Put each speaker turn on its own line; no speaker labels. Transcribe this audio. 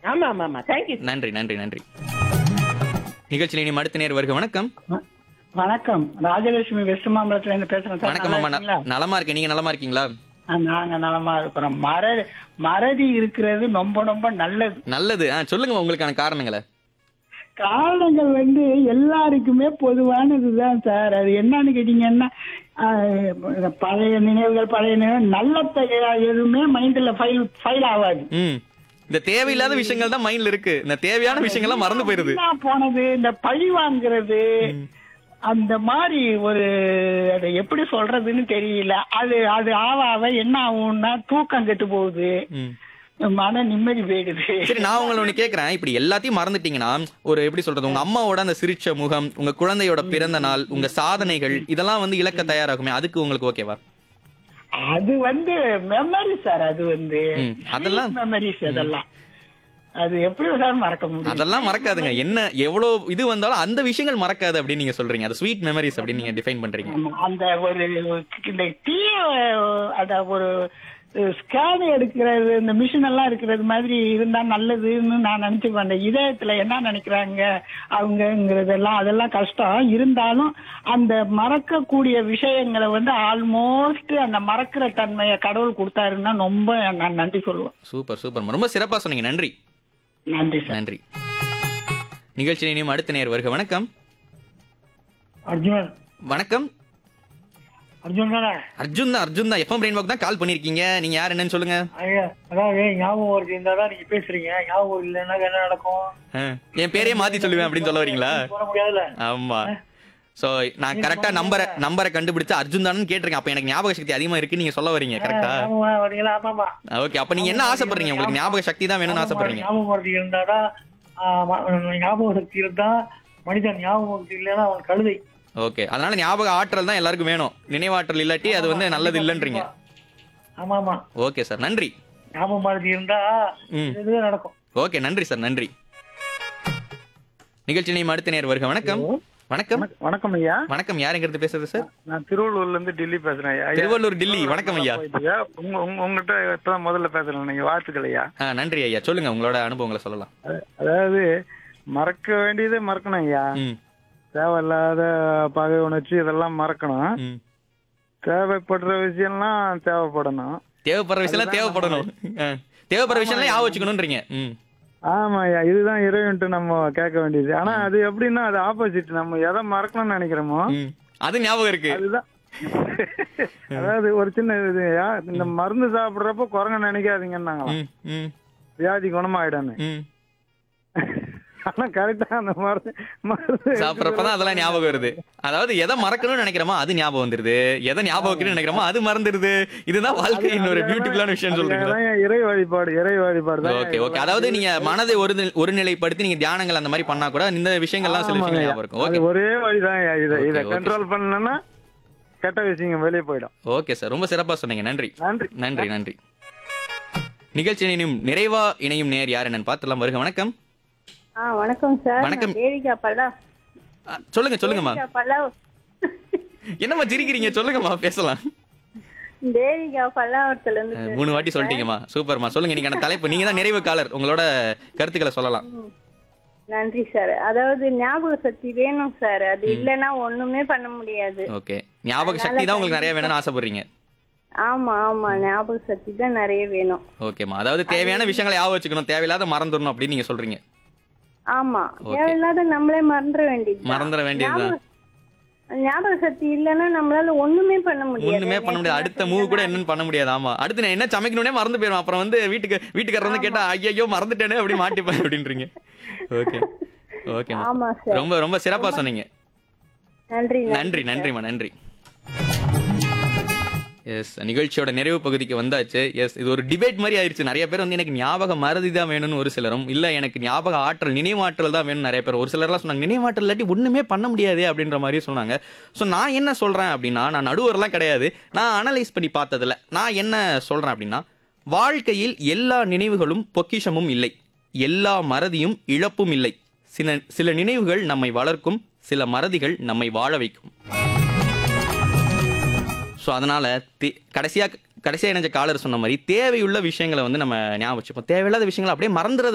ஆமா ஆமா ஆமா தேங்க்யூ
நன்றி நன்றி நன்றி நிகழ்ச்சியில் இனி அடுத்த நேர் வருக வணக்கம்
வணக்கம் ராஜலட்சுமி வெஸ்ட் மாம்பலத்துல இருந்து பேசுறேன் சார்
வணக்கம்
நல்லா
அம்மா
இருக்கீங்களா?
ந- நலமா இருக்கேன் நீங்க நலமா இருக்கீங்களா
ஆ, நாங்க நலமா இருக்கிறோம் மற மறதி இருக்கிறது ரொம்ப ரொம்ப நல்லது
நல்லது ஆ சொல்லுங்க உங்களுக்கான காரணங்களை
காரணங்கள் வந்து எல்லாருக்குமே பொதுவானதுதான் சார் அது என்னன்னு கேட்டீங்கன்னா ஆ, பழைய நினைவுகள் பழைய நினைவு நல்ல எதுவுமே மைண்ட்ல ஃபைல் ஃபைல் ஆகாது
ம் இந்த தேவையில்லாத விஷயங்கள் தான் மைண்ட்ல இருக்கு இந்த தேவையான விஷயங்கள்லாம் மறந்து போயிருது
வீணா போனது இந்த பழி வாங்குறது அந்த மாதிரி ஒரு அதை எப்படி சொல்றதுன்னு தெரியல அது அது ஆவ ஆவ என்ன ஆகும்னா தூக்கம் கெட்டு போகுது
ம்.
மன நிம்மதி போயிடுது
சரி நான் உங்களை ஒண்ணு கேக்குறேன் இப்படி எல்லாத்தையும் மறந்துட்டீங்கன்னா ஒரு எப்படி சொல்றது உங்க அம்மாவோட அந்த சிரிச்ச முகம் உங்க குழந்தையோட பிறந்த நாள் உங்க சாதனைகள் இதெல்லாம் வந்து இழக்க தயாராகுமே அதுக்கு உங்களுக்கு ஓகேவா
அது வந்து மெமரி சார் அது வந்து
ம், அதெல்லாம்
மெமரிஸ் அதெல்லாம் அது எப்படி சார் மறக்க முடியும்
அதெல்லாம் மறக்காதுங்க என்ன எவ்வளவு இது வந்தாலும் அந்த விஷயங்கள் மறக்காது அப்படின்னு நீங்க சொல்றீங்க அது ஸ்வீட் மெமரிஸ் அப்படின்னு நீங்க டிஃபைன் பண்றீங்க
ஆமா, அந்த ஒரு இந்த தீய அத ஒரு ஸ்கேன் எடுக்கிறது இந்த மிஷின் எல்லாம் இருக்கிறது மாதிரி இருந்தா நல்லதுன்னு நான் நினைச்சுக்குவேன் அந்த இதயத்துல என்ன நினைக்கிறாங்க அவங்கங்கிறதெல்லாம் அதெல்லாம் கஷ்டம் இருந்தாலும் அந்த மறக்கக்கூடிய விஷயங்களை வந்து ஆல்மோஸ்ட் அந்த மறக்கிற தன்மையை கடவுள் கொடுத்தாருன்னா ரொம்ப நான் நன்றி சொல்லுவேன்
சூப்பர் சூப்பர் ரொம்ப சிறப்பா சொன்னீங்க நன்றி
நன்றி சார்
நன்றி நிகழ்ச்சி இனியும் அடுத்த நேர் வருக வணக்கம்
அர்ஜுன்
வணக்கம்
அர்ஜுன் தானே
அர்ஜுன் தான் அர்ஜுன் தான் எஃப்எம் ரெயின்போக்கு தான் கால் பண்ணிருக்கீங்க நீங்க யார் என்னன்னு சொல்லுங்க
ஐயா அதாவது ஞாபகம் வருது இருந்தாதான் நீங்க பேசுறீங்க ஞாபகம் இல்லைன்னா என்ன நடக்கும்
ஆ, என் பேரே மாத்தி சொல்லுவேன் அப்படின்னு சொல்ல வரீங்களா
போட முடியாதுல்ல
ஆமா சோ நான் கரெக்டா நம்பரை நம்பரை கண்டுபிடிச்சு அர்ஜுன் தானு கேட்டிருக்கேன் அப்ப எனக்கு ஞாபக சக்தி அதிகமா இருக்கு நீங்க சொல்ல வரீங்க கரெக்டா
ஞாபகம் வரீங்களா ஆமாமா
ஓகே அப்ப நீங்க என்ன ஆசைப்படுறீங்க உங்களுக்கு ஞாபக சக்தி தான் வேணும்னு ஆசைப்படுறீங்க
ஞாபகம் வருது இருந்தாதான் ஆ, ம- ஞாபக சக்தி இருந்தா மனிதன் ஞாபகம் சக்தி இல்லைன்னா அவன் கழுதை
ஓகே அதனால ஞாபக ஆற்றல் தான் எல்லாருக்கும் வேணும் நினைவாற்றல் இல்லாட்டி அது வந்து நல்லது இல்லைன்றீங்க
ஆமா ஆமா
ஓகே சார் நன்றி
ஞாபகம் மருதி இருந்தா
ம்
இதுதான் நடக்கும்
ஓகே நன்றி சார் நன்றி நிகழ்ச்சி நேம் அடுத்த நேர் வருக வணக்கம் வணக்கம்
வணக்கம் ஐயா
வணக்கம் யாருங்கிறது பேசுறது சார்
நான் திருவள்ளூர்ல இருந்து டெல்லி பேசுறேன் ஐயா. ஐயா
திருவள்ளூர் டெல்லி வணக்கம் ஐயா
போயிட்டுங்க. உங்க உங்க- உங்ககிட்ட இப்பதான் முதல்ல பேசுறேன் நீங்க வாழ்த்துக்கள் ஐயா
ஆ நன்றி ஐயா சொல்லுங்க உங்களோட அனுபவங்களை சொல்லலாம்
அதாவது மறக்க வேண்டியதை மறக்கணும் ஐயா
ம்
தேவையில்லாத பகை உணர்ச்சி இதெல்லாம் மறக்கணும்
ம்
தேவைப்படுற விஷயம்லாம் தேவைப்படணும்
தேவைப்படுற விஷயம் தேவைப்படணும் ஆ. தேவைப்படுற விஷயம் ஞாபகம் வச்சுக்கணும்ன்றீங்க ம்
ஆமா ஐயா இதுதான் இறைவன்ட்டு நம்ம கேட்க வேண்டியது ஆனா அது எப்படின்னா அது ஆப்போசிட் நம்ம எதை மறக்கணும்னு நினைக்கிறோமோ
ம். அது ஞாபகம் இருக்கு
அதுதான் அதாவது ஒரு சின்ன இது ஐயா இந்த மருந்து சாப்பிடுறப்ப குரங்க நினைக்காதீங்கன்னாங்களாம்
ம், ம்,
வியாதி குணமாயிடான்னு
ம்.
ஆனா கரெக்டா அந்த மருந்து மருந்து
சாப்பிடறப்பதான் அதெல்லாம் ஞாபகம் வருது அதாவது எதை மறக்கணும்னு நினைக்கிறோமோ அது ஞாபகம் வந்துருது எதை ஞாபகம் வைக்கணும்னு நினைக்கிறோமோ அது மறந்துருது இதுதான் வாழ்க்கையின் ஒரு பியூட்டிஃபுல்லான விஷயம் சொல்றீங்களா
அதுதான் இறை வழிபாடு இறை வழிபாடு தான்
ஓகே ஓகே அதாவது நீங்க மனதை ஒரு ஒருநிலைப்படுத்தி நீங்க தியானங்கள் அந்த மாதிரி பண்ணா கூட இந்த விஷயங்கள்லாம் சில விஷயங்கள் ஞாபகம் இருக்கும்
அது
ஓகே
ஒரே வழிதான் ஐயா. இதை
Okay,
இதை
okay.
கண்ட்ரோல் பண்ணலன்னா கெட்ட விஷயங்க வெளியே போயிடும்
ஓகே சார் ரொம்ப சிறப்பா சொன்னீங்க நன்றி
நன்றி
நன்றி நன்றி நிகழ்ச்சி இணையும் நிறைவா இணையும் நேர் யார் என்னன்னு பார்த்துலாம் வருக வணக்கம்
ஆ வணக்கம் சார்
வணக்கம்.
நான் தேவிகா பல்லா
ஆ, சொல்லுங்க சொல்லுங்கம்மா
தேவிகா பல்லா
என்னம்மா சிரிக்கிறீங்க சொல்லுங்கம்மா பேசலாம்
தேவிகா பல்லாவரத்துல இருந்து
அஹ், மூணு வாட்டி சொல்லிட்டீங்கம்மா சூப்பர்மா சொல்லுங்க நீங்க தலைப்பு நீங்க தான் நிறைவு காலர் உங்களோட கருத்துக்களை சொல்லலாம்
நன்றி சார் அதாவது ஞாபக சக்தி வேணும் சார் அது இல்லைன்னா ஒண்ணுமே பண்ண முடியாது
ஓகே ஞாபக சக்தி தான் உங்களுக்கு நிறைய வேணும்னு ஆசைப்படுறீங்க
ஆமா ஆமா ஞாபக சக்தி தான் நிறைய வேணும்
ஓகேம்மா அதாவது தேவையான விஷயங்களை ஞாபகம் வச்சுக்கணும் தேவையில்லாத மறந்துடணும் அப்படின்னு நீங்க சொல்றீங்க
ஆமா
Okay.
தேவையில்லாத நம்மளே மறந்துட வேண்டியது
மறந்துட வேண்டியதுதான்
ஞாபக சக்தி இல்லைன்னா நம்மளால ஒண்ணுமே பண்ண முடியாது
ஒண்ணுமே பண்ண முடியாது அடுத்த மூவ் கூட என்னன்னு பண்ண முடியாது ஆமா அடுத்து நான் என்ன சமைக்கணும்னே மறந்து போயிடும் அப்புறம் வந்து வீட்டுக்கு வீட்டுக்காரர் வந்து கேட்டா ஐயோ மறந்துட்டேனே அப்படி மாட்டிப்பேன் அப்படின்றீங்க ஓகே ஓகே
ஆமா சார்
ரொம்ப ரொம்ப சிறப்பா சொன்னீங்க
நன்றி
நன்றி நன்றிம்மா நன்றி எஸ் நிகழ்ச்சியோட நிறைவு பகுதிக்கு வந்தாச்சு எஸ் இது ஒரு டிபேட் மாதிரி ஆயிருச்சு நிறைய பேர் வந்து எனக்கு ஞாபக மறதி தான் வேணும்னு ஒரு சிலரும் இல்ல எனக்கு ஞாபக ஆற்றல் நினைவாற்றல் தான் வேணும் நிறைய பேர் ஒரு சிலர்லாம் சொன்னாங்க நினைவாற்றல் இல்லாட்டி ஒண்ணுமே பண்ண முடியாது அப்படின்ற மாதிரி சொன்னாங்க ஸோ நான் என்ன சொல்றேன் அப்படின்னா நான் நடுவர்லாம் கிடையாது நான் அனலைஸ் பண்ணி பார்த்ததுல நான் என்ன சொல்றேன் அப்படின்னா வாழ்க்கையில் எல்லா நினைவுகளும் பொக்கிஷமும் இல்லை எல்லா மறதியும் இழப்பும் இல்லை சில சில நினைவுகள் நம்மை வளர்க்கும் சில மறதிகள் நம்மை வாழ வைக்கும் ஸோ அதனால தே- கடைசியா கடைசியா இணைஞ்ச காலர் சொன்ன மாதிரி தேவையுள்ள விஷயங்களை வந்து நம்ம ஞாபகம் வச்சுப்போம் தேவையில்லாத விஷயங்களை அப்படியே மறந்துறது